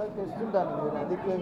కావాలంటే తెస్తుంటాను మీరు అదికే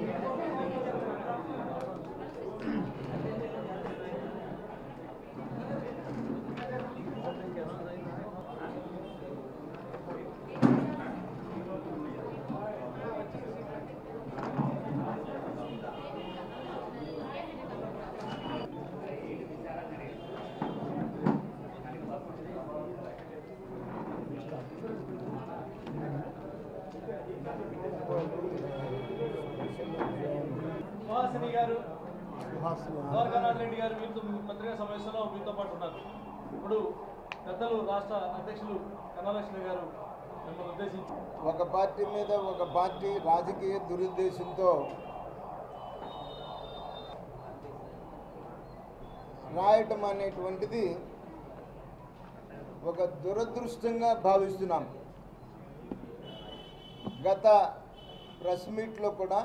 సుహాసిని గారు సుహాసిని ద్వారకానాథ్ రెడ్డి గారు వీరితో మీ పత్రికా సమావేశంలో మీతో పాటు ఉన్నారు ఇప్పుడు పెద్దలు రాష్ట్ర అధ్యక్షులు కన్నలక్ష్మి గారు మిమ్మల్ని ఉద్దేశించి ఒక పార్టీ మీద ఒక పార్టీ రాజకీయ దురుద్దేశంతో రాయటం అనేటువంటిది ఒక దురదృష్టంగా భావిస్తున్నాం గత ప్రెస్ మీట్లో కూడా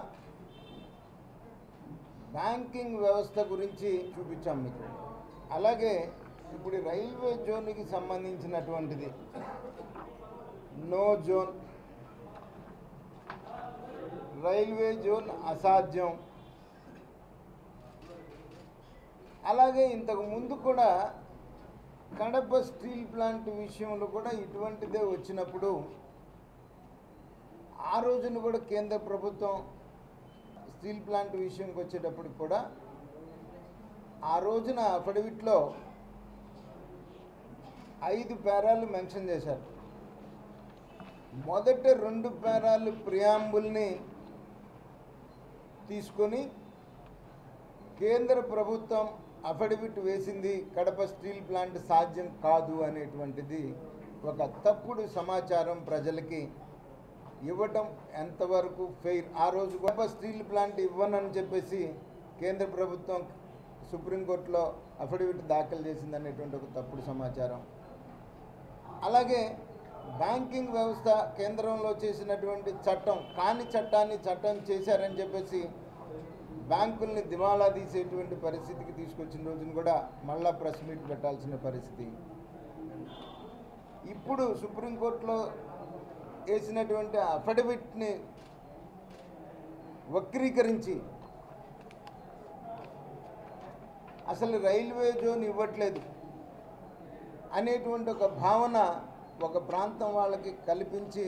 బ్యాంకింగ్ వ్యవస్థ గురించి చూపించాం మీకు అలాగే ఇప్పుడు ఈ రైల్వే జోన్కి సంబంధించినటువంటిది నో జోన్ రైల్వే జోన్ అసాధ్యం అలాగే ఇంతకు ముందు కూడా కడప స్టీల్ ప్లాంట్ విషయంలో కూడా ఇటువంటిదే వచ్చినప్పుడు ఆ రోజున కూడా కేంద్ర ప్రభుత్వం స్టీల్ ప్లాంట్ విషయంకి వచ్చేటప్పుడు కూడా ఆ రోజున అఫిడవిట్లో ఐదు పేరాలు మెన్షన్ చేశారు మొదట రెండు పేరాలు ప్రియాంబుల్ని తీసుకొని కేంద్ర ప్రభుత్వం అఫిడవిట్ వేసింది కడప స్టీల్ ప్లాంట్ సాధ్యం కాదు అనేటువంటిది ఒక తప్పుడు సమాచారం ప్రజలకి ఇవ్వటం ఎంతవరకు ఫెయిర్ ఆ రోజు గొప్ప స్టీల్ ప్లాంట్ ఇవ్వనని చెప్పేసి కేంద్ర ప్రభుత్వం సుప్రీంకోర్టులో అఫిడవిట్ దాఖలు చేసింది అనేటువంటి ఒక తప్పుడు సమాచారం అలాగే బ్యాంకింగ్ వ్యవస్థ కేంద్రంలో చేసినటువంటి చట్టం కాని చట్టాన్ని చట్టం చేశారని చెప్పేసి బ్యాంకుల్ని దివాలా తీసేటువంటి పరిస్థితికి తీసుకొచ్చిన రోజున కూడా మళ్ళా ప్రెస్ మీట్ పెట్టాల్సిన పరిస్థితి ఇప్పుడు సుప్రీంకోర్టులో వేసినటువంటి అఫిడవిట్ని వక్రీకరించి అసలు రైల్వే జోన్ ఇవ్వట్లేదు అనేటువంటి ఒక భావన ఒక ప్రాంతం వాళ్ళకి కల్పించి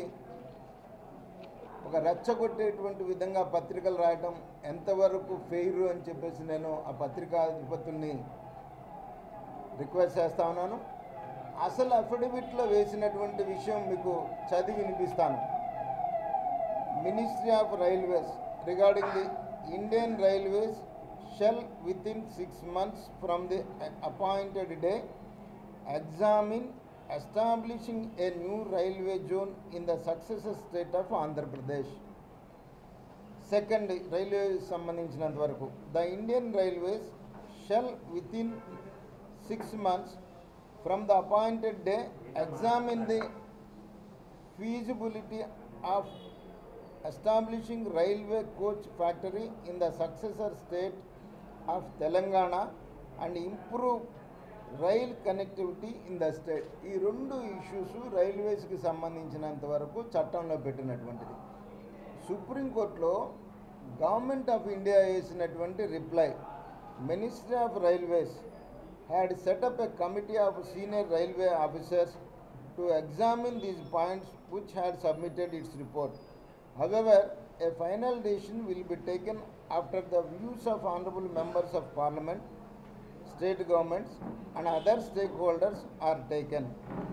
ఒక రెచ్చగొట్టేటువంటి విధంగా పత్రికలు రాయటం ఎంతవరకు ఫెయిర్ అని చెప్పేసి నేను ఆ పత్రికాధిపతుల్ని రిక్వెస్ట్ చేస్తా ఉన్నాను అసలు అఫిడవిట్లో వేసినటువంటి విషయం మీకు చదివి వినిపిస్తాను ministry of railways regarding the Indian railways shall within six months from the appointed day examine establishing a new railway zone in the successor state of Andhra Pradesh second railway సంబంధించినంత వరకు the Indian railways shall within six months from the appointed day examine the feasibility of establishing railway coach factory in the successor state of Telangana and improve rail connectivity in the state ఈ రెండు issues రైల్వేస్కి సంబంధించినంత వరకు చట్టంలో పెట్టినటువంటిది సుప్రీంకోర్టులో government of India వేసినటువంటి reply ministry of railways had set up a committee of senior railway officers to examine these points which had submitted its report. However, a final decision will be taken after the views of honorable members of parliament, state governments and other stakeholders are taken.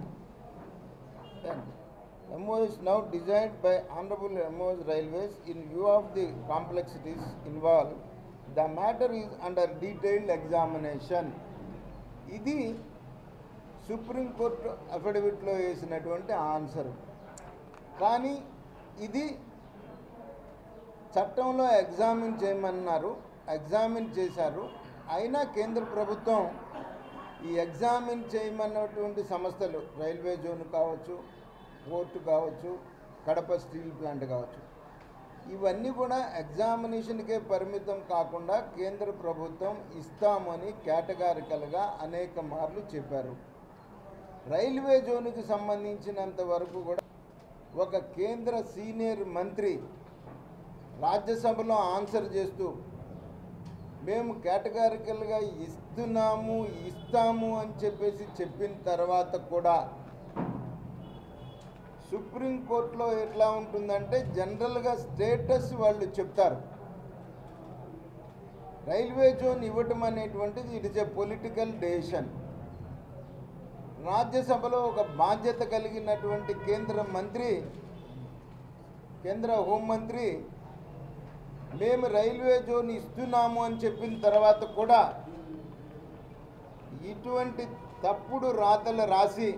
Then, MO is now designed by Honorable MOS Railways in view of the complexities involved. The matter is under detailed examination. ఇది supreme court అఫిడవిట్లో వేసినటువంటి answer కానీ ఇది చట్టంలో examine చేయమన్నారు examine చేశారు అయినా కేంద్ర ప్రభుత్వం ఈ ఎగ్జామిన్ చేయమన్నటువంటి సంస్థలు రైల్వే జోన్ కావచ్చు పోర్టు కావచ్చు కడప స్టీల్ ప్లాంట్ కావచ్చు ఇవన్నీ కూడా ఎగ్జామినేషన్కే పరిమితం కాకుండా కేంద్ర ప్రభుత్వం ఇస్తామని కేటగారికల్గా అనేక మార్లు చెప్పారు రైల్వే జోన్కి సంబంధించినంత వరకు కూడా ఒక కేంద్ర సీనియర్ మంత్రి రాజ్యసభలో ఆన్సర్ చేస్తూ మేము కేటగారికల్గా ఇస్తున్నాము ఇస్తాము అని చెప్పేసి చెప్పిన తర్వాత కూడా సుప్రీంకోర్టులో ఎట్లా ఉంటుందంటే జనరల్గా స్టేటస్ వాళ్ళు చెప్తారు రైల్వే జోన్ ఇవ్వటం అనేటువంటిది it is a political decision రాజ్యసభలో ఒక బాధ్యత కలిగినటువంటి కేంద్ర మంత్రి కేంద్ర హోంమంత్రి మేము రైల్వే జోన్ ఇస్తున్నాము అని చెప్పిన తర్వాత కూడా ఇటువంటి తప్పుడు రాతలు రాసి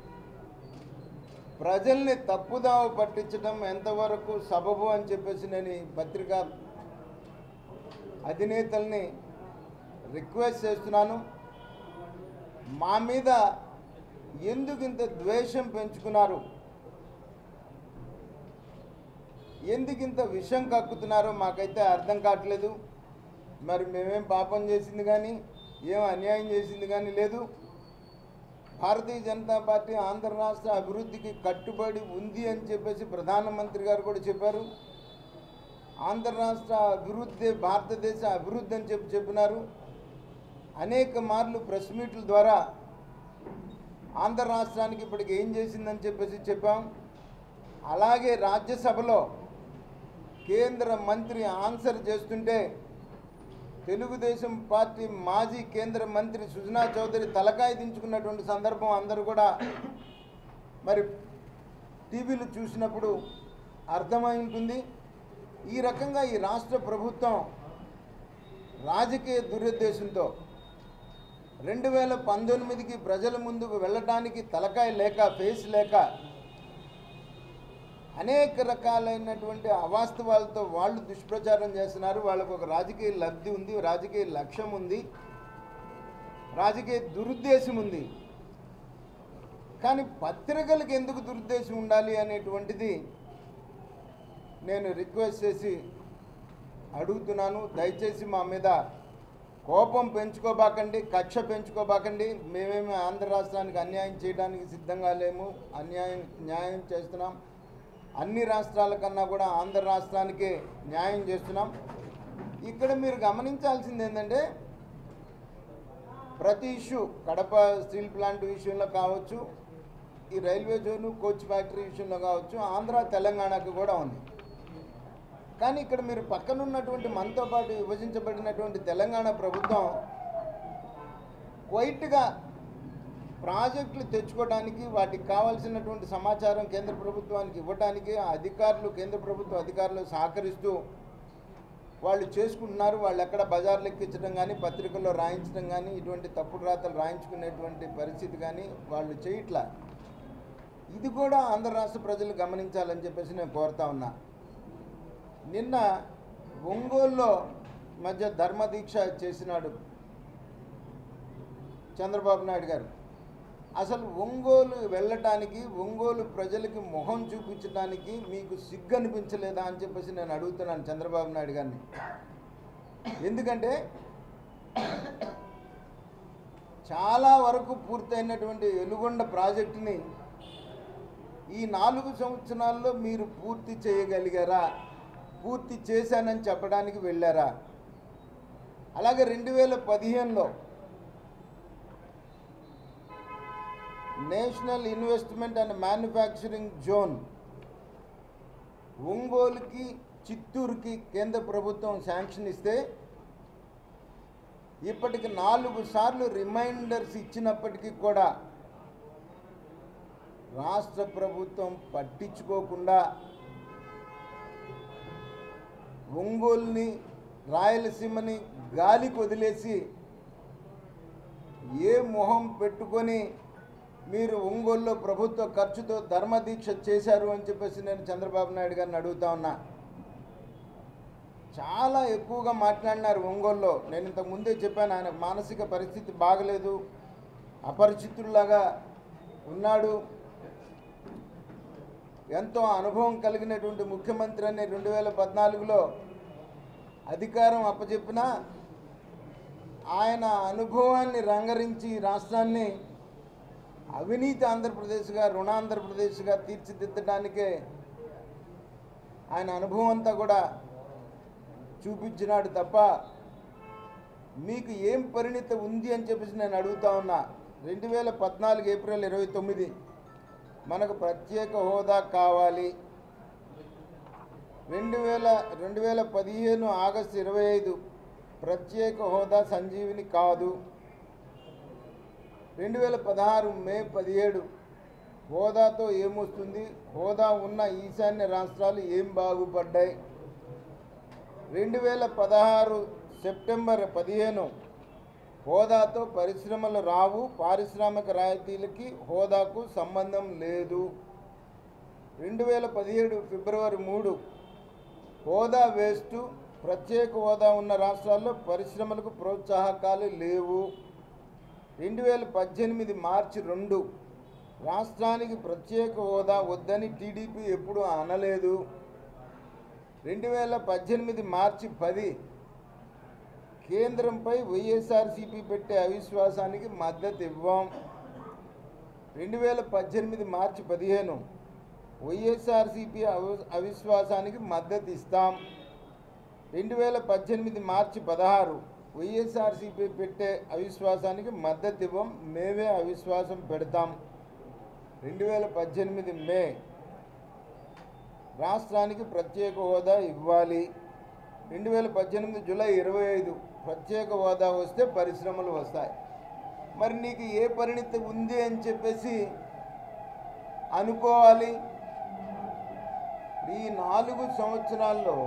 ప్రజల్ని తప్పుదావ పట్టించడం ఎంతవరకు సబబు అని చెప్పేసి నేను ఈ పత్రికా అధినేతల్ని రిక్వెస్ట్ చేస్తున్నాను మా మీద ఎందుకు ఇంత ద్వేషం పెంచుకున్నారు ఎందుకు ఇంత విషం కక్కుతున్నారో మాకైతే అర్థం కావట్లేదు మరి మేమేం పాపం చేసింది కానీ ఏం అన్యాయం చేసింది కానీ లేదు భారతీయ జనతా పార్టీ ఆంధ్ర రాష్ట్ర అభివృద్ధికి కట్టుబడి ఉంది అని చెప్పేసి ప్రధానమంత్రి గారు కూడా చెప్పారు ఆంధ్ర రాష్ట్ర అభివృద్ధి భారతదేశ అభివృద్ధి అని చెప్పి చెప్పినారు అనేక మార్లు ప్రెస్ మీట్ల ద్వారా ఆంధ్ర రాష్ట్రానికి ఇప్పటికి ఏం చేసిందని చెప్పేసి చెప్పాం అలాగే రాజ్యసభలో కేంద్ర మంత్రి ఆన్సర్ చేస్తుంటే తెలుగుదేశం పార్టీ మాజీ కేంద్ర మంత్రి సుజనా చౌదరి తలకాయ దించుకున్నటువంటి సందర్భం అందరూ కూడా మరి టీవీలు చూసినప్పుడు అర్థమై ఉంటుంది ఈ రకంగా ఈ రాష్ట్ర ప్రభుత్వం రాజకీయ దురుద్దేశంతో రెండు వేల పంతొమ్మిదికి ప్రజల ముందుకు వెళ్ళటానికి తలకాయ లేక ఫేస్ లేక అనేక రకాలైనటువంటి అవాస్తవాలతో వాళ్ళు దుష్ప్రచారం చేస్తున్నారు వాళ్ళకు ఒక రాజకీయ లబ్ధి ఉంది రాజకీయ లక్ష్యం ఉంది రాజకీయ దురుద్దేశం ఉంది కానీ పత్రికలకు ఎందుకు దురుద్దేశం ఉండాలి అనేటువంటిది నేను రిక్వెస్ట్ చేసి అడుగుతున్నాను దయచేసి మా మీద కోపం పెంచుకోబాకండి కక్ష పెంచుకోబాకండి మేమేమి ఆంధ్ర రాష్ట్రానికి అన్యాయం చేయడానికి సిద్ధంగా లేము అన్యాయం న్యాయం చేస్తున్నాం అన్ని రాష్ట్రాల కన్నా కూడా ఆంధ్ర రాష్ట్రానికే న్యాయం చేస్తున్నాం ఇక్కడ మీరు గమనించాల్సింది ఏంటంటే ప్రతి ఇష్యూ కడప స్టీల్ ప్లాంట్ విషయంలో కావచ్చు ఈ రైల్వే జోను కోచ్ ఫ్యాక్టరీ విషయంలో కావచ్చు ఆంధ్ర తెలంగాణకు కూడా ఉంది కానీ ఇక్కడ మీరు పక్కన ఉన్నటువంటి మనతో పాటు విభజించబడినటువంటి తెలంగాణ ప్రభుత్వం క్వైట్గా ప్రాజెక్టులు తెచ్చుకోవడానికి వాటికి కావాల్సినటువంటి సమాచారం కేంద్ర ప్రభుత్వానికి ఇవ్వడానికి ఆ అధికారులు కేంద్ర ప్రభుత్వ అధికారులు సహకరిస్తూ వాళ్ళు చేసుకుంటున్నారు వాళ్ళు ఎక్కడ బజార్లు ఎక్కించడం కానీ పత్రికల్లో రాయించడం కానీ ఇటువంటి తప్పుడు రాతలు రాయించుకునేటువంటి పరిస్థితి కానీ వాళ్ళు చేయట్లా ఇది కూడా ఆంధ్ర రాష్ట్ర ప్రజలు గమనించాలని చెప్పేసి నేను కోరుతా ఉన్నా నిన్న ఒంగోలులో మధ్య ధర్మదీక్ష చేసినాడు చంద్రబాబు నాయుడు గారు అసలు ఒంగోలు వెళ్ళటానికి ఒంగోలు ప్రజలకి మొహం చూపించడానికి మీకు సిగ్గు అనిపించలేదా అని చెప్పేసి నేను అడుగుతున్నాను చంద్రబాబు నాయుడు గారిని ఎందుకంటే చాలా వరకు పూర్తయినటువంటి వెలుగొండ ప్రాజెక్టుని ఈ నాలుగు సంవత్సరాల్లో మీరు పూర్తి చేయగలిగారా పూర్తి చేశానని చెప్పడానికి వెళ్ళారా అలాగే రెండు వేల పదిహేనులో national investment and manufacturing zone ఒంగోలుకి చిత్తూరుకి కేంద్ర ప్రభుత్వం శాంక్షన్ ఇస్తే ఇప్పటికి నాలుగు సార్లు రిమైండర్స్ ఇచ్చినప్పటికీ కూడా రాష్ట్ర ప్రభుత్వం పట్టించుకోకుండా ఒంగోలుని రాయలసీమని గాలికి వదిలేసి ఏ మొహం పెట్టుకొని మీరు ఒంగోలులో ప్రభుత్వ ఖర్చుతో ధర్మదీక్ష చేశారు అని చెప్పేసి నేను చంద్రబాబు నాయుడు గారిని అడుగుతా ఉన్నా చాలా ఎక్కువగా మాట్లాడినారు ఒంగోలులో నేను ఇంతకు ముందే చెప్పాను ఆయన మానసిక పరిస్థితి బాగలేదు అపరిచితుల్లాగా ఉన్నాడు ఎంతో అనుభవం కలిగినటువంటి ముఖ్యమంత్రి అని రెండు వేల పద్నాలుగులో అధికారం అప్పచెప్పినా ఆయన అనుభవాన్ని రంగరించి ఈ రాష్ట్రాన్ని అవినీతి ఆంధ్రప్రదేశ్గా రుణాంధ్రప్రదేశ్గా తీర్చిదిద్దడానికే ఆయన అనుభవం అంతా కూడా చూపించినాడు తప్ప మీకు ఏం పరిణితి ఉంది అని చెప్పేసి నేను అడుగుతా ఉన్నా రెండు వేల పద్నాలుగు ఏప్రిల్ ఇరవై తొమ్మిది మనకు ప్రత్యేక హోదా కావాలి రెండు వేల రెండు వేల పదిహేను ఆగస్టు ఇరవై ఐదు ప్రత్యేక హోదా సంజీవిని కాదు రెండు వేల పదహారు మే పదిహేడు హోదాతో ఏమొస్తుంది హోదా ఉన్న ఈశాన్య రాష్ట్రాలు ఏం బాగుపడ్డాయి రెండు వేల పదహారు సెప్టెంబర్ పదిహేను హోదాతో పరిశ్రమలు రావు పారిశ్రామిక రాయితీలకి హోదాకు సంబంధం లేదు రెండు వేల పదిహేడు ఫిబ్రవరి మూడు హోదా వేస్తూ ప్రత్యేక హోదా ఉన్న రాష్ట్రాల్లో పరిశ్రమలకు ప్రోత్సాహకాలు లేవు రెండు వేల పద్దెనిమిది మార్చి రెండు రాష్ట్రానికి ప్రత్యేక హోదా వద్దని టీడీపీ ఎప్పుడు అనలేదు రెండు వేల పద్దెనిమిది మార్చి పది కేంద్రంపై వైఎస్ఆర్సీపీ పెట్టే అవిశ్వాసానికి మద్దతు ఇవ్వం రెండు వేల పద్దెనిమిది మార్చి పదిహేను వైఎస్ఆర్సీపీ అవి అవిశ్వాసానికి మద్దతు ఇస్తాం రెండు వేల పద్దెనిమిది మార్చి పదహారు వైఎస్ఆర్సీపీ పెట్టే అవిశ్వాసానికి మద్దతు ఇవ్వం మేమే అవిశ్వాసం పెడతాం రెండు వేల పద్దెనిమిది మే రాష్ట్రానికి ప్రత్యేక హోదా ఇవ్వాలి రెండు వేల పద్దెనిమిది జూలై ఇరవై ఐదు ప్రత్యేక హోదా వస్తే పరిశ్రమలు వస్తాయి మరి నీకు ఏ పరిణితి ఉంది అని చెప్పేసి అనుకోవాలి ఈ నాలుగు సంవత్సరాల్లో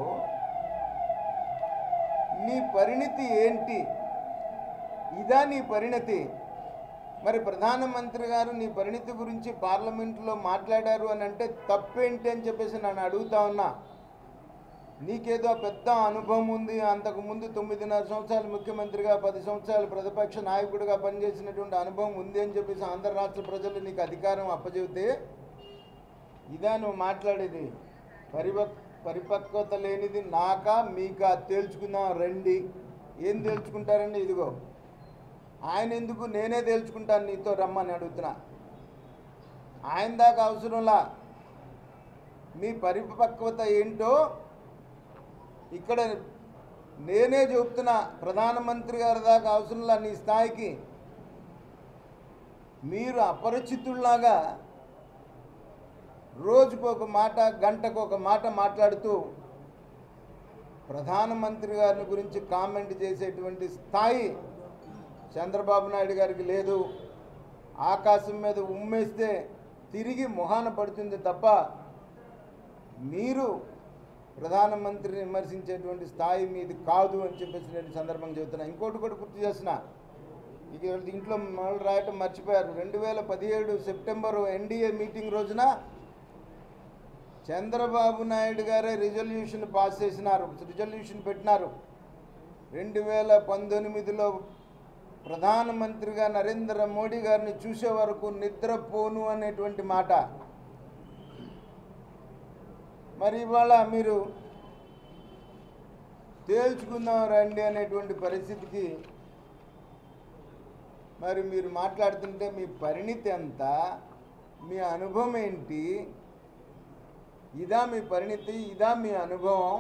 నీ పరిణితి ఏంటి ఇదా నీ పరిణతి మరి ప్రధానమంత్రి గారు నీ పరిణితి గురించి పార్లమెంట్లో మాట్లాడారు అని అంటే తప్పేంటి అని చెప్పేసి నన్ను అడుగుతా ఉన్నా నీకేదో పెద్ద అనుభవం ఉంది అంతకుముందు తొమ్మిదిన్నర సంవత్సరాలు ముఖ్యమంత్రిగా పది సంవత్సరాలు ప్రతిపక్ష నాయకుడిగా పనిచేసినటువంటి అనుభవం ఉంది అని చెప్పేసి ఆంధ్ర రాష్ట్ర ప్రజలు నీకు అధికారం అప్పచెబితే ఇదా నువ్వు మాట్లాడేది పరిపక్ పరిపక్వత లేనిది నాకా మీకా తేల్చుకుందాం రండి ఏం తేల్చుకుంటారండి ఇదిగో ఆయన ఎందుకు నేనే తేల్చుకుంటాను నీతో రమ్మని అడుగుతున్నా ఆయన దాకా అవసరంలా మీ పరిపక్వత ఏంటో ఇక్కడ నేనే చెప్తున్నా ప్రధానమంత్రి గారి దాకా అవసరంలా నీ స్థాయికి మీరు అపరిచితుల్లాగా రోజుకు ఒక మాట గంటకు ఒక మాట మాట్లాడుతూ ప్రధానమంత్రి గారిని గురించి కామెంట్ చేసేటువంటి స్థాయి చంద్రబాబు నాయుడు గారికి లేదు ఆకాశం మీద ఉమ్మేస్తే తిరిగి మొహాన పడుతుంది తప్ప మీరు ప్రధానమంత్రిని విమర్శించేటువంటి స్థాయి మీది కాదు అని చెప్పేసి నేను ఈ సందర్భంగా చెబుతున్నా ఇంకోటి కూడా గుర్తు చేసిన ఇక దీంట్లో మళ్ళీ రాయటం మర్చిపోయారు రెండు వేల పదిహేడు సెప్టెంబర్ ఎన్డీఏ మీటింగ్ రోజున చంద్రబాబు నాయుడు గారే రిజల్యూషన్ పాస్ చేసినారు రిజల్యూషన్ పెట్టినారు రెండు వేల పంతొమ్మిదిలో ప్రధానమంత్రిగా నరేంద్ర మోడీ గారిని చూసే వరకు నిద్రపోను అనేటువంటి మాట మరి ఇవాళ మీరు తేల్చుకుందాం రండి అనేటువంటి పరిస్థితికి మరి మీరు మాట్లాడుతుంటే మీ పరిణితి ఎంత మీ అనుభవం ఏంటి ఇదా మీ పరిణితి ఇదా మీ అనుభవం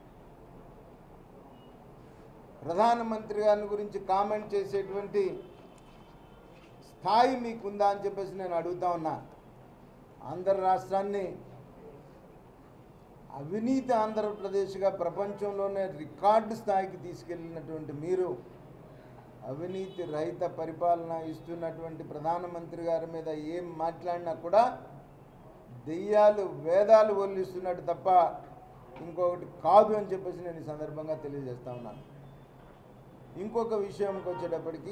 ప్రధానమంత్రి గారిని గురించి కామెంట్ చేసేటువంటి స్థాయి మీకుందా అని చెప్పేసి నేను అడుగుతా ఉన్నా ఆంధ్ర రాష్ట్రాన్ని అవినీతి ఆంధ్రప్రదేశ్గా ప్రపంచంలోనే రికార్డు స్థాయికి తీసుకెళ్ళినటువంటి మీరు అవినీతి రహిత పరిపాలన ఇస్తున్నటువంటి ప్రధానమంత్రి గారి మీద ఏం మాట్లాడినా కూడా దెయ్యాలు వేదాలు వల్లిస్తున్నట్టు తప్ప ఇంకొకటి కాదు అని చెప్పేసి నేను ఈ సందర్భంగా తెలియజేస్తా ఉన్నాను ఇంకొక విషయంకి వచ్చేటప్పటికి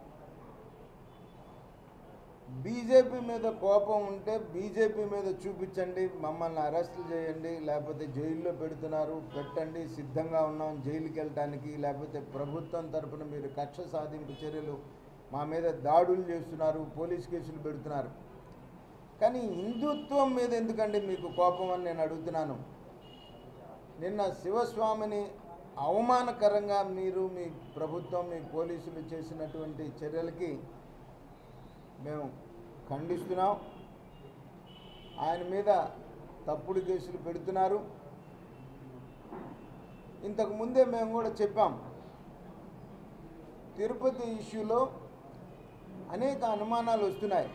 బీజేపీ మీద కోపం ఉంటే బీజేపీ మీద చూపించండి మమ్మల్ని అరెస్టులు చేయండి లేకపోతే జైల్లో పెడుతున్నారు పెట్టండి సిద్ధంగా ఉన్నాం జైలుకి వెళ్ళటానికి లేకపోతే ప్రభుత్వం తరపున మీరు కక్ష సాధింపు చర్యలు మా మీద దాడులు చేస్తున్నారు పోలీస్ కేసులు పెడుతున్నారు కానీ హిందుత్వం మీద ఎందుకండి మీకు కోపం అని నేను అడుగుతున్నాను నిన్న శివస్వామిని అవమానకరంగా మీరు మీ ప్రభుత్వం మీ పోలీసులు చేసినటువంటి చర్యలకి మేము ఖండిస్తున్నాం ఆయన మీద తప్పుడు కేసులు పెడుతున్నారు ఇంతకు ముందే మేము కూడా చెప్పాం తిరుపతి ఇష్యూలో అనేక అనుమానాలు వస్తున్నాయి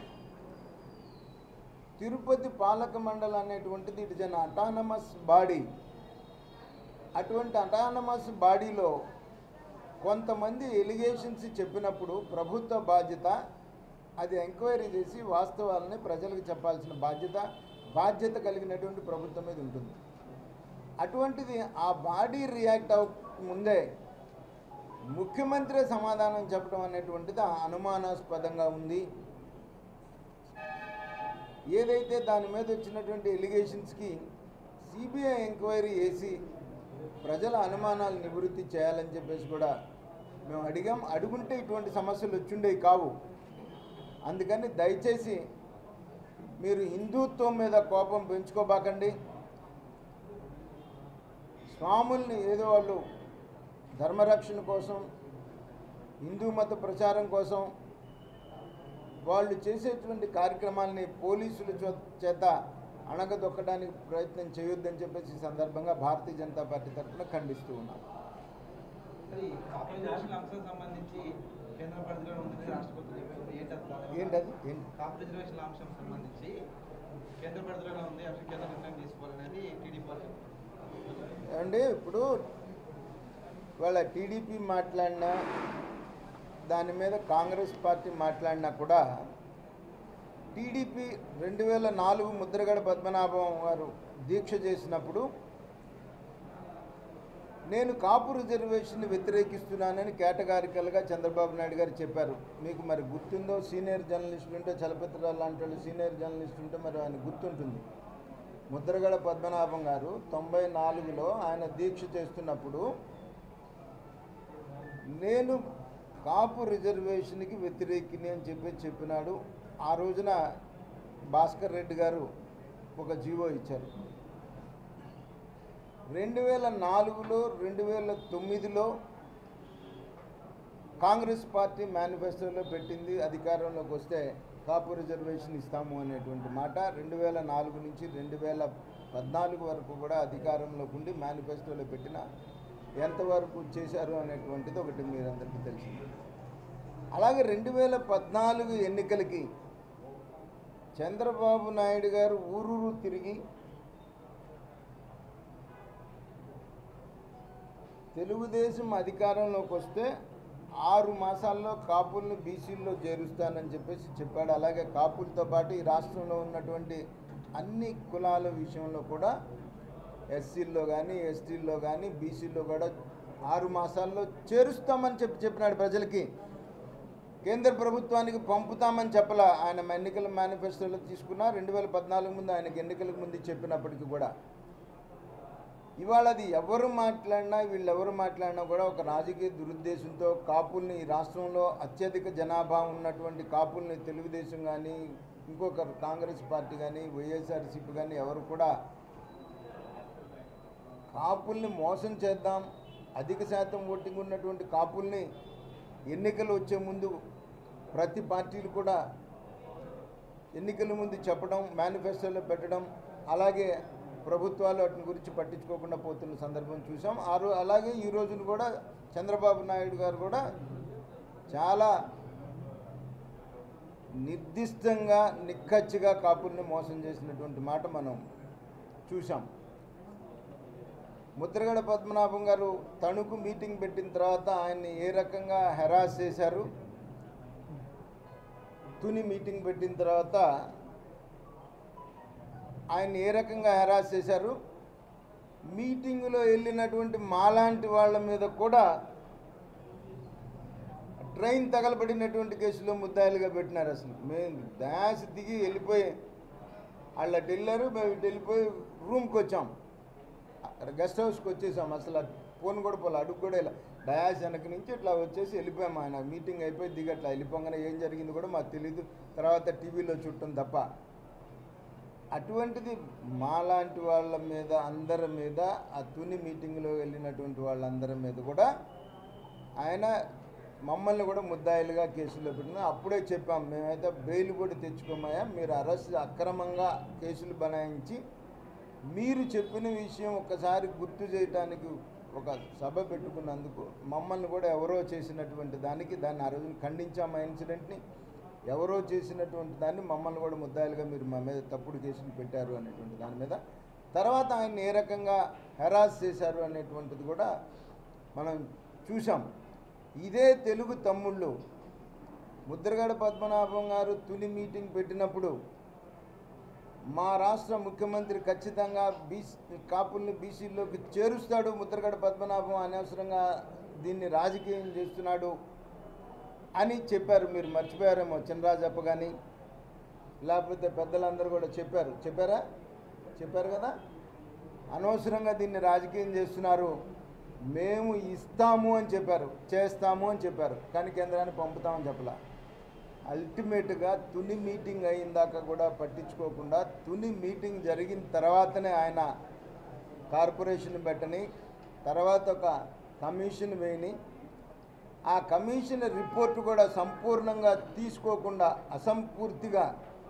తిరుపతి పాలక మండలి అనేటువంటిది it is an autonomous body అటువంటి అటానమస్ బాడీలో కొంతమంది ఎలిగేషన్స్ చెప్పినప్పుడు ప్రభుత్వ బాధ్యత అది ఎంక్వైరీ చేసి వాస్తవాలని ప్రజలకు చెప్పాల్సిన బాధ్యత బాధ్యత కలిగినటువంటి ప్రభుత్వం మీద ఉంటుంది అటువంటిది ఆ బాడీ రియాక్ట్ అవ ముందే ముఖ్యమంత్రి సమాధానం చెప్పడం అనేటువంటిది అనుమానాస్పదంగా ఉంది ఏదైతే దాని మీద వచ్చినటువంటి ఎలిగేషన్స్కి సిబిఐ ఎంక్వైరీ చేసి ప్రజల అనుమానాలు నివృత్తి చేయాలని చెప్పేసి కూడా మేము అడిగాం అడుగుంటే ఇటువంటి సమస్యలు వచ్చిండేవి కావు అందుకని దయచేసి మీరు హిందుత్వం మీద కోపం పెంచుకోబాకండి స్వాముల్ని ఏదో వాళ్ళు ధర్మరక్షణ కోసం హిందూ మత ప్రచారం కోసం వాళ్ళు చేసేటువంటి కార్యక్రమాలని పోలీసుల చో- చేత అణగదొక్కడానికి ప్రయత్నం చేయొద్దని చెప్పేసి ఈ సందర్భంగా భారతీయ జనతా పార్టీ తరఫున ఖండిస్తూ ఉన్నాం అది కాపరేషన్ అంశం సంబంధించి కేంద్ర పరిధిలో ఉంటుంది రాష్ట్రపతి చెప్పింది ఏంటి అది దాని ఏంటది ఏంటి కాపు రిజర్వేషన్ అంశం సంబంధించి కేంద్ర పరిధిలోనే ఉంది అసలు కేంద్ర నిర్ణయం తీసుకోవాలనేది టీడీపీ వాళ్ళు ఏమండి ఇప్పుడు వాళ్ళ టీడీపీ మాట్లాడినా దాని మీద కాంగ్రెస్ పార్టీ మాట్లాడినా కూడా టీడీపీ రెండు వేల నాలుగు ముద్రగడ పద్మనాభం గారు దీక్ష చేసినప్పుడు నేను కాపు రిజర్వేషన్ వ్యతిరేకిస్తున్నానని కేటగారికల్గా చంద్రబాబు నాయుడు గారు చెప్పారు మీకు మరి గుర్తుందో సీనియర్ జర్నలిస్టులు ఉంటే చలపతిరావు లాంటి వాళ్ళు సీనియర్ జర్నలిస్ట్ ఉంటే మరి ఆయన గుర్తుంటుంది ముద్రగడ పద్మనాభం గారు తొంభై నాలుగులో ఆయన దీక్ష చేస్తున్నప్పుడు నేను కాపు రిజర్వేషన్కి వ్యతిరేకిని అని చెప్పి చెప్పినాడు ఆ రోజున భాస్కర్ రెడ్డి గారు ఒక జీవో ఇచ్చారు రెండు వేల నాలుగులో రెండు వేల తొమ్మిదిలో కాంగ్రెస్ పార్టీ మేనిఫెస్టోలో పెట్టింది అధికారంలోకి వస్తే కాపు రిజర్వేషన్ ఇస్తాము అనేటువంటి మాట రెండు వేల నాలుగు నుంచి రెండు వేల పద్నాలుగు వరకు కూడా అధికారంలోకి ఉండి మేనిఫెస్టోలో పెట్టిన ఎంతవరకు చేశారు అనేటువంటిది ఒకటి మీరందరికీ తెలిసింది అలాగే రెండు వేల పద్నాలుగు ఎన్నికలకి చంద్రబాబు నాయుడు గారు ఊరూరు తిరిగి తెలుగుదేశం అధికారంలోకి వస్తే ఆరు మాసాల్లో కాపుల్ని బీసీల్లో చేరుస్తానని చెప్పేసి చెప్పాడు అలాగే కాపులతో పాటు ఈ రాష్ట్రంలో ఉన్నటువంటి అన్ని కులాల విషయంలో కూడా ఎస్సీల్లో కానీ ఎస్టీల్లో కానీ బీసీల్లో కూడా ఆరు మాసాల్లో చేరుస్తామని చెప్పి చెప్పినాడు ప్రజలకి కేంద్ర ప్రభుత్వానికి పంపుతామని చెప్పలా ఆయన ఎన్నికల మేనిఫెస్టోలో తీసుకున్నా రెండు వేల పద్నాలుగు ముందు ఆయనకి ఎన్నికలకు ముందు చెప్పినప్పటికీ కూడా ఇవాళ అది ఎవరు మాట్లాడినా వీళ్ళెవరు మాట్లాడినా కూడా ఒక రాజకీయ దురుద్దేశంతో కాపుల్ని ఈ రాష్ట్రంలో అత్యధిక జనాభా ఉన్నటువంటి కాపుల్ని తెలుగుదేశం కానీ ఇంకొక కాంగ్రెస్ పార్టీ కానీ వైఎస్ఆర్సీపీ కానీ ఎవరు కూడా కాపుల్ని మోసం చేద్దాం అధిక శాతం ఓటింగ్ ఉన్నటువంటి కాపుల్ని ఎన్నికలు వచ్చే ముందు ప్రతి పార్టీలు కూడా ఎన్నికల ముందు చెప్పడం మేనిఫెస్టోలో పెట్టడం అలాగే ప్రభుత్వాలు వాటిని గురించి పట్టించుకోకుండా పోతున్న సందర్భం చూసాం ఆ రో అలాగే ఈ రోజున కూడా చంద్రబాబు నాయుడు గారు కూడా చాలా నిర్దిష్టంగా నిక్కచ్చిగా కాపుల్ని మోసం చేసినటువంటి మాట మనం చూసాం ముద్రగడ పద్మనాభం గారు తణుకు మీటింగ్ పెట్టిన తర్వాత ఆయన్ని ఏ రకంగా హెరాస్ చేశారు తుని మీటింగ్ పెట్టిన తర్వాత ఆయన ఏ రకంగా హెరాస్ చేశారు మీటింగులో వెళ్ళినటువంటి మాలాంటి వాళ్ళ మీద కూడా ట్రైన్ తగలబడినటువంటి కేసులో ముద్దాయిలుగా పెట్టినారు అసలు మేము డాష్ దిగి వెళ్ళిపోయి వాళ్ళు అటు వెళ్ళారు మేము ఇటు వెళ్ళిపోయి రూమ్కి వచ్చాం గెస్ట్ హౌస్కి వచ్చేసాం అసలు ఫోన్ కూడా పోలే అడుగు కూడా ఇలా డయాస్ వెనక నుంచి ఇట్లా వచ్చేసి వెళ్ళిపోయాం ఆయన మీటింగ్ అయిపోయి దిగట్లా వెళ్ళిపోగానే ఏం జరిగింది కూడా మాకు తెలియదు తర్వాత టీవీలో చుట్టం తప్ప అటువంటిది మాలాంటి వాళ్ళ మీద అందరి మీద ఆ తుని మీటింగ్లో వెళ్ళినటువంటి వాళ్ళందరి మీద కూడా ఆయన మమ్మల్ని కూడా ముద్దాయిలుగా కేసులో పెట్టిన అప్పుడే చెప్పాం మేమైతే బెయిల్ కూడా తెచ్చుకోమాయా మీరు అరెస్ట్ అక్రమంగా కేసులు బనాయించి మీరు చెప్పిన విషయం ఒక్కసారి గుర్తు చేయడానికి ఒక సభ పెట్టుకున్నందుకు మమ్మల్ని కూడా ఎవరో చేసినటువంటి దానికి దాన్ని ఆ రోజున ఖండించాము ఆ ఇన్సిడెంట్ని ఎవరో చేసినటువంటి దాన్ని మమ్మల్ని కూడా ముద్దాయిలుగా మీరు మా మీద తప్పుడు కేసులు పెట్టారు అనేటువంటి దాని మీద తర్వాత ఆయన ఏ రకంగా హెరాస్ చేశారు అనేటువంటిది కూడా మనం చూసాం ఇదే తెలుగు తమ్ముళ్ళు ముద్రగడ పద్మనాభం గారు తుని మీటింగ్ పెట్టినప్పుడు మా రాష్ట్ర ముఖ్యమంత్రి ఖచ్చితంగా బీసీ కాపుల్ని బీసీలోకి చేరుస్తాడు ముద్రగడ పద్మనాభం అనవసరంగా దీన్ని రాజకీయం చేస్తున్నాడు అని చెప్పారు మీరు మర్చిపోయారేమో చినరాజప్ప కానీ లేకపోతే పెద్దలందరూ కూడా చెప్పారు చెప్పారా చెప్పారు కదా అనవసరంగా దీన్ని రాజకీయం చేస్తున్నారు మేము ఇస్తాము అని చెప్పారు చేస్తాము అని చెప్పారు కానీ కేంద్రాన్ని పంపుతామని చెప్పలా అల్టిమేట్గా తుని మీటింగ్ అయిందాక కూడా పట్టించుకోకుండా తుని మీటింగ్ జరిగిన తర్వాతనే ఆయన కార్పొరేషన్ పెట్టని తర్వాత ఒక కమిషన్ వేయని ఆ కమిషన్ రిపోర్ట్ కూడా సంపూర్ణంగా తీసుకోకుండా అసంపూర్తిగా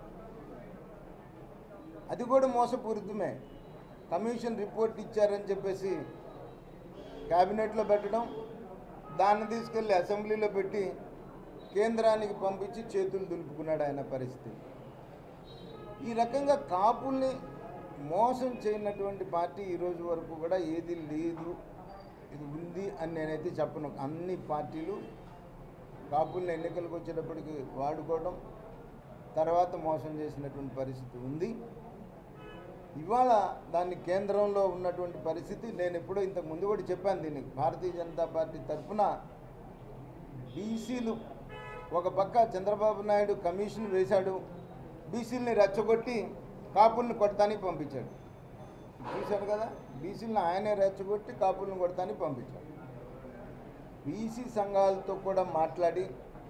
అది కూడా మోసపూరితమే కమిషన్ రిపోర్ట్ ఇచ్చారని చెప్పేసి క్యాబినెట్లో పెట్టడం దాన్ని తీసుకెళ్ళి అసెంబ్లీలో పెట్టి కేంద్రానికి పంపించి చేతులు దులుపుకున్నాడు ఆయన పరిస్థితి ఈ రకంగా కాపుల్ని మోసం చేయనటువంటి పార్టీ ఈరోజు వరకు కూడా ఏది లేదు ఇది ఉంది అని నేనైతే చెప్పను అన్ని పార్టీలు కాపుల్ని ఎన్నికలకు వచ్చేటప్పటికి వాడుకోవడం తర్వాత మోసం చేసినటువంటి పరిస్థితి ఉంది ఇవాళ దాన్ని కేంద్రంలో ఉన్నటువంటి పరిస్థితి నేను ఎప్పుడో ఇంతకు ముందు కూడా చెప్పాను దీనికి భారతీయ జనతా పార్టీ తరఫున బీసీలు ఒక పక్క చంద్రబాబు నాయుడు కమిషన్ వేశాడు బీసీలని రెచ్చగొట్టి కాపుల్ని కొడతానికి పంపించాడు చూశాడు కదా బీసీలను ఆయనే రెచ్చగొట్టి కాపుల్ని కొడతానికి పంపించాడు బీసీ సంఘాలతో కూడా మాట్లాడి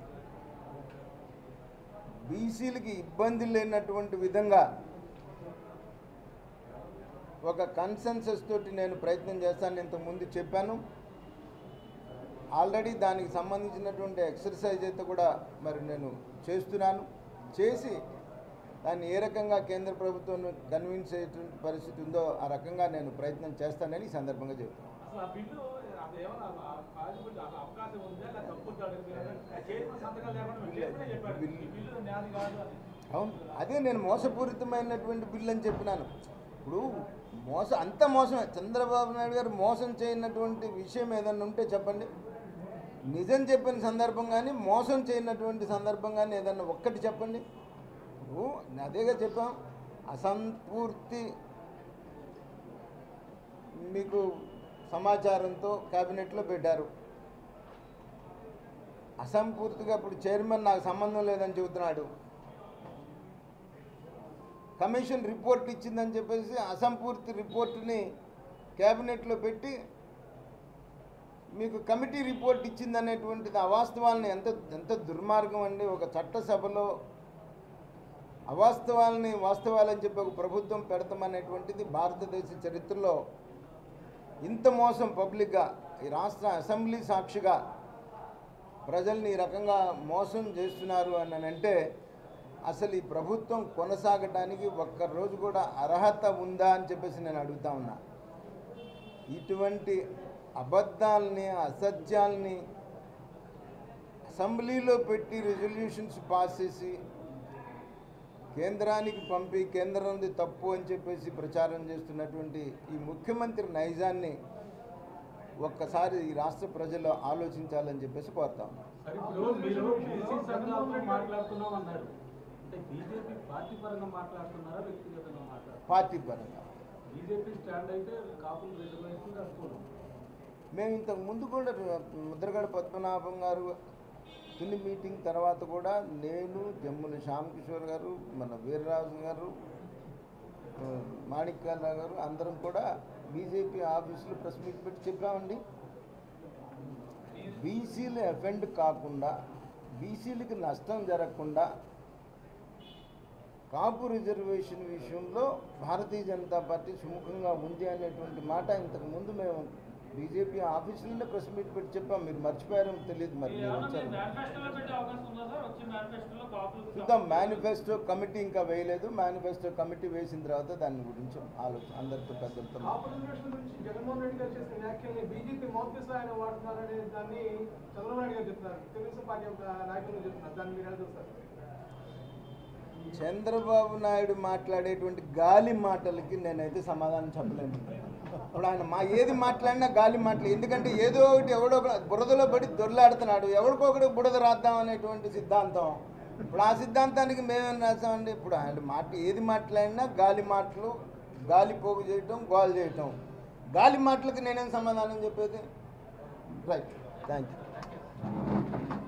బీసీలకి ఇబ్బంది లేనటువంటి విధంగా ఒక కన్సెన్సస్ తోటి నేను ప్రయత్నం చేస్తాను ఇంతకుముందు చెప్పాను ఆల్రెడీ దానికి సంబంధించినటువంటి ఎక్సర్సైజ్ అయితే కూడా మరి నేను చేస్తున్నాను చేసి దాన్ని ఏ రకంగా కేంద్ర ప్రభుత్వం కన్విన్స్ అయ్యేటువంటి పరిస్థితి ఉందో ఆ రకంగా నేను ప్రయత్నం చేస్తానని ఈ సందర్భంగా చెప్తాను అసలు ఆ బిల్లు అది ఏమన్నా పాజిబిలిటీ అసలు అవకాశం ఉందా లేదా తప్పుతాడు చేసిన సంతకాలు లేకుండా మీరు చేస్తూనే చెప్పాడు ఈ బిల్లు న్యాది కాదు అని అవును అదే నేను మోసపూరితమైనటువంటి బిల్లు అని చెప్పినాను ఇప్పుడు మోస అంత మోసమే చంద్రబాబు నాయుడు గారు మోసం చేయనటువంటి విషయం ఏదన్నా ఉంటే చెప్పండి నిజం చెప్పిన సందర్భం కానీ మోసం చేయనటువంటి సందర్భం కానీ ఏదన్నా ఒక్కటి చెప్పండి ఇప్పుడు అదేగా చెప్పాం అసంపూర్తి మీకు సమాచారంతో క్యాబినెట్లో పెట్టారు అసంపూర్తిగా ఇప్పుడు చైర్మన్ నాకు సంబంధం లేదని చెబుతున్నాడు కమిషన్ రిపోర్ట్ ఇచ్చిందని చెప్పేసి అసంపూర్తి రిపోర్ట్ని క్యాబినెట్లో పెట్టి మీకు కమిటీ రిపోర్ట్ ఇచ్చిందనేటువంటిది అవాస్తవాలని ఎంత ఎంత దుర్మార్గం అండి ఒక చట్టసభలో అవాస్తవాలని వాస్తవాలని చెప్పి ఒక ప్రభుత్వం పెడతామనేటువంటిది భారతదేశ చరిత్రలో ఇంత మోసం పబ్లిక్గా ఈ రాష్ట్ర అసెంబ్లీ సాక్షిగా ప్రజల్ని ఈ రకంగా మోసం చేస్తున్నారు అని అంటే అసలు ఈ ప్రభుత్వం కొనసాగడానికి ఒక్క రోజు కూడా అర్హత ఉందా అని చెప్పేసి నేను అడుగుతా ఉన్నా ఇటువంటి అబద్ధాలని అసత్యాల్ని అసెంబ్లీలో పెట్టి రెజల్యూషన్స్ పాస్ చేసి కేంద్రానికి పంపి కేంద్రంది తప్పు అని చెప్పేసి ప్రచారం చేస్తున్నటువంటి ఈ ముఖ్యమంత్రి నైజాన్ని ఒక్కసారి ఈ రాష్ట్ర ప్రజలు ఆలోచించాలని చెప్పేసి కోరుతా ఉన్నాం సరే ఇప్పుడు మీరు బీసీ సంఘాలతో మాట్లాడుతున్నాం అన్నారు అంటే బీజేపీ పార్టీ పరంగా మాట్లాడుతున్నారా వ్యక్తిగతంగా మాట్లాడుతున్నారు పార్టీ పరంగా బీజేపీ స్టాండ్ అయితే కాపులు రిజర్వేషన్ కట్టుకోవడం మేము ఇంతకు ముందు కూడా ముద్రగడ పద్మనాభం గారు తుని మీటింగ్ తర్వాత కూడా నేను జమ్ముల శ్యామ్ కిషోర్ గారు మన వీర్రాజు గారు ఆ, మాణిక్యాలరావు గారు అందరం కూడా బీజేపీ ఆఫీసులో ప్రెస్ మీట్ పెట్టి చెప్పామండి బీసీలు అఫెండ్ కాకుండా బీసీలకి నష్టం జరగకుండా కాపు రిజర్వేషన్ విషయంలో భారతీయ జనతా పార్టీ సుముఖంగా ఉంది అనేటువంటి మాట ఇంతకు ముందు మేము బీజేపీ ఆఫీసులోనే ప్రెస్ మీట్ పెట్టి చెప్పాం మీరు మర్చిపోయారో తెలియదు మరి మీరు వచ్చారు మేనిఫెస్టోలో పెట్టే అవకాశం ఉందా సార్ వచ్చి మేనిఫెస్టోలో కాపులు చూద్దాం మేనిఫెస్టో కమిటీ ఇంకా వేయలేదు మేనిఫెస్టో కమిటీ వేసిన తర్వాత దాని గురించి ఆలోచన అందరితో పెద్దలతో కాపు రిజర్వేషన్ గురించి జగన్మోహన్ రెడ్డి గారు చేసిన వ్యాఖ్యల్ని బీజేపీ మౌత్పీస్ ఆయన వాడుతున్నారనే దాన్ని చంద్రబాబు నాయుడు గారు చెప్తున్నారు తెలుగుదేశం పార్టీ యొక్క నాయకులు చెప్తున్నారు దాన్ని మీరు ఎలా చూస్తారు చంద్రబాబు నాయుడు మాట్లాడేటువంటి గాలి మాటలకి నేనైతే సమాధానం చెప్పలేను ఇప్పుడు ఆయన మా ఏది మాట్లాడినా గాలి మాటలు ఎందుకంటే ఏదో ఒకటి ఎవడో ఒక బురదలో పడి దొర్లాడుతున్నాడు ఎవరికో ఒకటి బురద రాద్దాం అనేటువంటి సిద్ధాంతం ఇప్పుడు ఆ సిద్ధాంతానికి మేమేం రాసామండి ఇప్పుడు ఆయన మాట ఏది మాట్లాడినా గాలి మాటలు గాలి పోగు చేయటం గోల్ చేయటం గాలి మాటలకి నేనేం సమాధానం చెప్పేది రైట్ థ్యాంక్ యూ